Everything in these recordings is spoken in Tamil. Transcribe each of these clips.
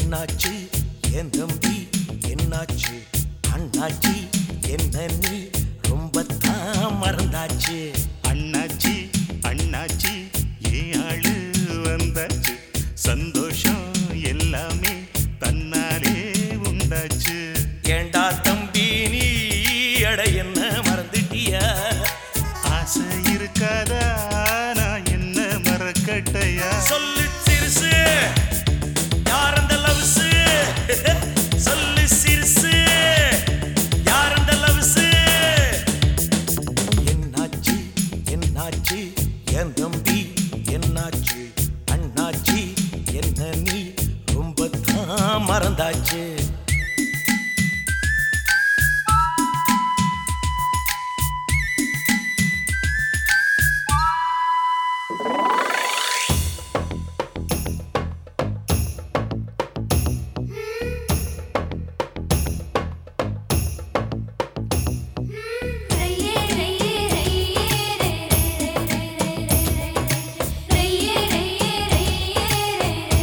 என்னாச்சு என் தம்பி என்னாச்சு அண்ணாச்சி என்ன நீ ரொம்ப தான் மறந்தாச்சு அண்ணாச்சி அண்ணாச்சி ஏ ஆளு வந்தாச்சு சந்தோஷம் எல்லாமே தன்னாலே உண்டாச்சு ஏண்டா தம்பி நீ அட என்ன மறந்துட்டியா ஆசை இருக்காதா நான் என்ன மறக்கட்டையா சொல்லு சிறுசு யார் அந்த லவ்ஸு சொல்லு சிறுசு யார் அந்த லவ்ஸு என்னாச்சு என்னாச்சு என் தம்பி என்னாச்சு அண்ணாச்சி என்ன நீ ரொம்ப தான் மறந்தாச்சு ரையே ரையே ரையே ரையே ரையே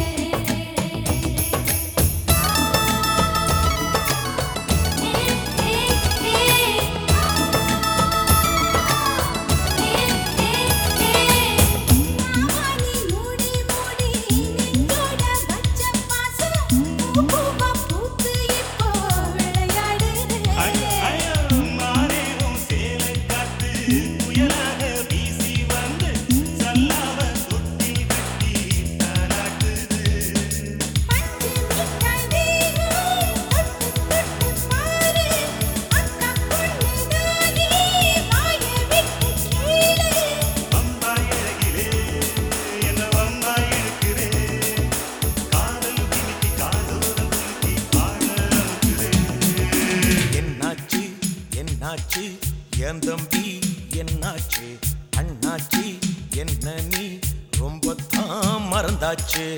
மாமானி மூடி மூடி நெஞ்சோட வச்ச பாசம் பூவா பூத்து இப்போ விளையாடுது மானே உன் சேலை காத்து புயலாக வீசி வந்து சல்லாவ தொட்டில் கட்டி தாலாட்டுது பஞ்சு மிட்டாய் வேணும் தொட்டு தொட்டு பாரு அக்கா பொண்ணுதானே வாய விட்டு கேளு வம்பா இழகிலே என்ன வம்பா இழுக்கிறே காதல் கிணிக்கி காதோரம் குலுக்கி பாட அமுக்குதே என்னாச்சு என்னாச்சு என் தம்பி என்னாச்சு அண்ணாச்சி என்ன நீ ரொம்ப தான் மறந்தாச்சு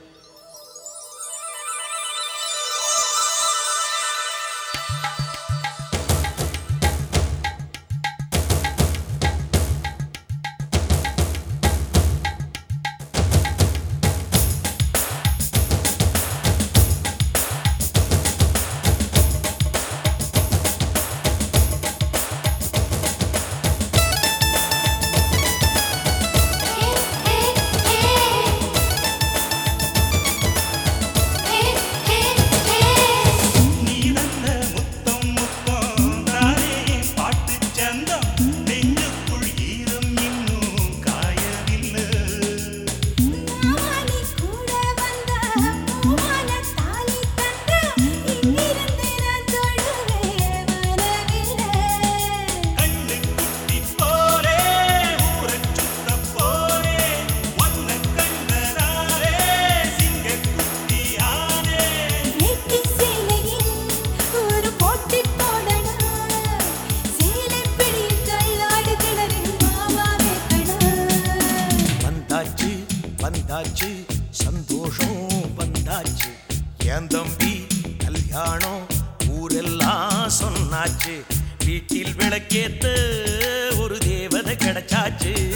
நீ நல்ல முத்தம் முத்தம் தானே என் பாட்டுச் சந்தம் நெஞ்சுக்குள் ஈரம் இன்னும் காயவில்லை மாமானி கூட வந்தா பூவால தாலி தந்தா இங்கிருந்து நான் தொடுவேன் வரவில்லை கண்ணு குட்டி போலே ஊரச் சுத்தப் போலே ஒன்ன கண்டதாலே சிங்கக்குட்டி ஆனே வேட்டி சேலையில் ஒரு போட்டி போடணும் சேலை பிடியில் தள்ளாடு கிணறு மாமாவே கணா வந்தாச்சு வந்தாச்சு சந்தோஷம் வந்தாச்சு என் தம்பி கல்யாணம் ஊரெல்லாம் சொன்னாச்சு வீட்டில் விளக்கேத்த ஒரு தேவதை கிடைச்சாச்சு